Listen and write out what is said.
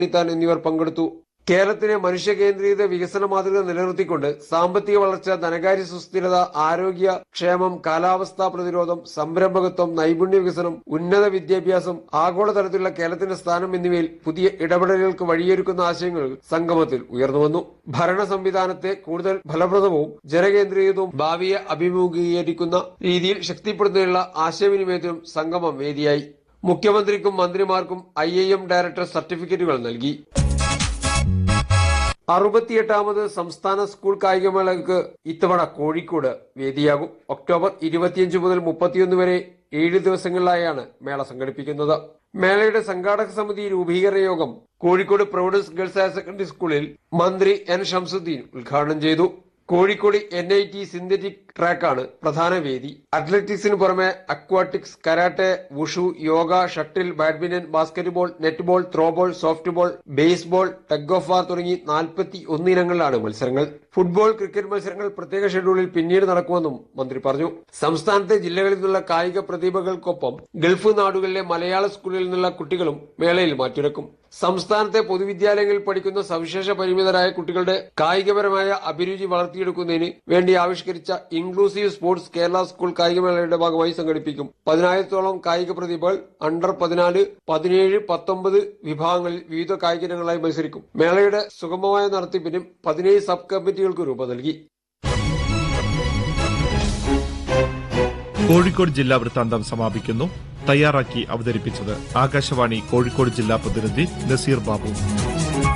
ഉണ്ണിത്താൻ എന്നിവർ പങ്കെടുത്തു കേരളത്തിലെ മനുഷ്യ കേന്ദ്രീകൃത വികസന മാതൃക നിലനിർത്തിക്കൊണ്ട് സാമ്പത്തിക വളർച്ച ധനകാര്യ സുസ്ഥിരത ആരോഗ്യ ക്ഷേമം കാലാവസ്ഥാ പ്രതിരോധം സംരംഭകത്വം നൈപുണ്യ വികസനം ഉന്നത വിദ്യാഭ്യാസം ആഗോളതലത്തിലുള്ള കേരളത്തിന്റെ സ്ഥാനം എന്നിവയിൽ പുതിയ ഇടപെടലുകൾക്ക് വഴിയൊരുക്കുന്ന ആശയങ്ങൾ സംഗമത്തിൽ ഉയർന്നുവന്നു ഭരണ സംവിധാനത്തെ കൂടുതൽ ഫലപ്രദവും ജനകേന്ദ്രീകൃതവും ഭാവിയെ അഭിമുഖീകരിക്കുന്ന രീതിയിൽ ശക്തിപ്പെടുത്തുന്നതിനുള്ള ആശയവിനിമയത്തിനും സംഗമം വേദിയായി മുഖ്യമന്ത്രിക്കും മന്ത്രിമാർക്കും ഐ ഡയറക്ടർ സർട്ടിഫിക്കറ്റുകൾ നൽകി അറുപത്തിയെട്ടാമത് സംസ്ഥാന സ്കൂൾ കായികമേളയ്ക്ക് ഇത്തവണ കോഴിക്കോട് വേദിയാകും ഒക്ടോബർ ഇരുപത്തിയഞ്ച് മുതൽ മുപ്പത്തിയൊന്ന് വരെ ഏഴ് ദിവസങ്ങളിലായാണ് മേള സംഘടിപ്പിക്കുന്നത് മേളയുടെ സംഘാടക സമിതി രൂപീകരണ യോഗം Kozhikode providence girls higher secondary സ്കൂളിൽ മന്ത്രി എൻ ഷംസുദ്ദീൻ ഉദ്ഘാടനം ചെയ്തു Kozhikode N I T synthetic ട്രാക്കാണ് പ്രധാന വേദി അത്ലറ്റിക്സിന് പുറമെ aquatics karate wushu yoga shuttle badminton basketball netball throwball softball baseball tug of war തുടങ്ങി നാൽപ്പത്തി ഒന്ന് ഇനങ്ങളിലാണ് മത്സരങ്ങൾ ഫുട്ബോൾ ക്രിക്കറ്റ് മത്സരങ്ങൾ പ്രത്യേക ഷെഡ്യൂളിൽ പിന്നീട് നടക്കുമെന്നും മന്ത്രി പറഞ്ഞു സംസ്ഥാനത്തെ ജില്ലകളിൽ നിന്നുള്ള കായിക പ്രതിഭകൾക്കൊപ്പം ഗൾഫ് നാടുകളിലെ മലയാള സ്കൂളിൽ നിന്നുള്ള കുട്ടികളും മേളയിൽ മാറ്റുരക്കും സംസ്ഥാനത്തെ പൊതുവിദ്യാലയങ്ങളിൽ പഠിക്കുന്ന സവിശേഷ പരിമിതരായ കുട്ടികളുടെ കായികപരമായ അഭിരുചി വളർത്തിയെടുക്കുന്നതിന് വേണ്ടി ആവിഷ്കരിച്ച ഇൻക്ലൂസീവ് സ്പോർട്സ് കേരള സ്കൂൾ കായികമേളയുടെ ഭാഗമായി സംഘടിപ്പിക്കും പതിനായിരത്തോളം കായിക പ്രതിഭകൾ അണ്ടർ പതിനാല് പതിനേഴ് പത്തൊമ്പത് വിഭാഗങ്ങളിൽ വിവിധ കായിക ഇനങ്ങളായി മത്സരിക്കും മേളയുടെ സുഗമമായ നടത്തിപ്പിനും പതിനേഴ് സബ് കമ്മിറ്റികൾക്ക് രൂപ നൽകി കോഴിക്കോട് ജില്ലാ വൃത്താന്തം സമാപിക്കുന്നു തയ്യാറാക്കി അവതരിപ്പിച്ചത് ആകാശവാണി കോഴിക്കോട് ജില്ലാ പ്രതിനിധി നസീർ ബാബു